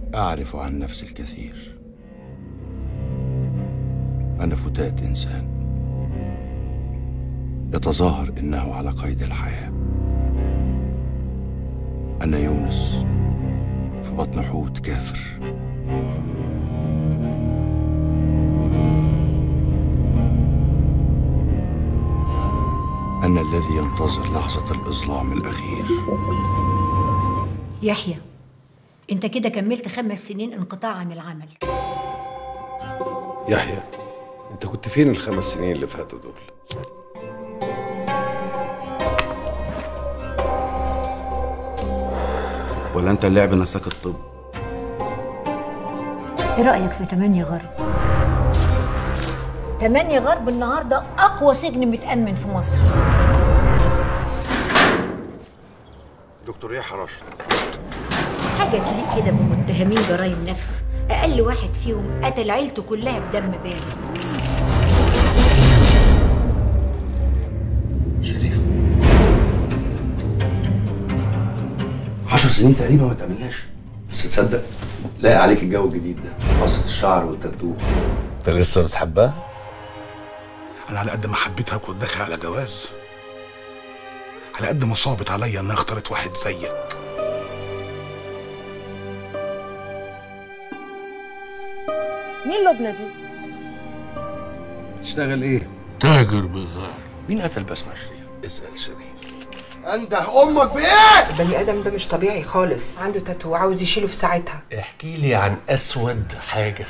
أعرف عن نفسي الكثير أنا فتاة إنسان يتظاهر إنه على قيد الحياة أنا يونس في بطن حوت كافر أنا الذي ينتظر لحظة الإظلام الأخير يحيى انت كده كملت خمس سنين انقطاع عن العمل يحيى انت كنت فين الخمس سنين اللي فاتوا دول ولا انت اللعب نساك الطب ايه رايك في تمانية غرب تمانية غرب النهارده اقوى سجن متامن في مصر دكتور يحيى رشد حاجه تليق كده بمتهمين جرائم نفس اقل واحد فيهم قتل عيلته كلها بدم بارد شريف عشر سنين تقريبا ما تقابلناش بس تصدق لاقي عليك الجو الجديد ده قصة الشعر والتاتو انت لسه بتحبها؟ انا على قد ما حبيتها كنت داخل على جواز على قد ما صعبت عليا انها اختارت واحد زيك مين لبنى دي؟ بتشتغل ايه تاجر بغار مين قتل بسمة شريف؟ اسال شريف انده امك بايه؟ البني ادم ده مش طبيعي خالص عنده تاتو عاوز يشيله في ساعتها احكي لي عن اسود حاجه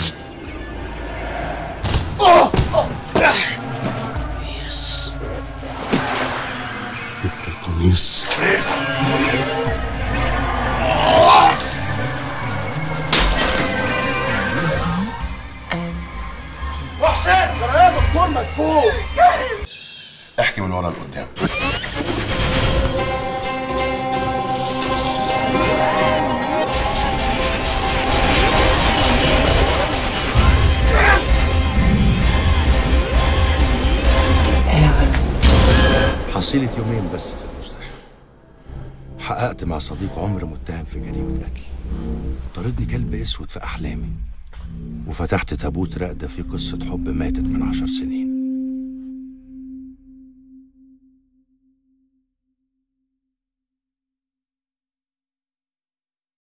يس جبت القميص حسين ترى يا دكتور مدفوع احكي من ورا لقدام حصيلة يومين بس في المستشفى حققت مع صديق عمر متهم في جريمة قتل طاردني كلب اسود في احلامي وفتحت تابوت راقدة في قصة حب ماتت من عشر سنين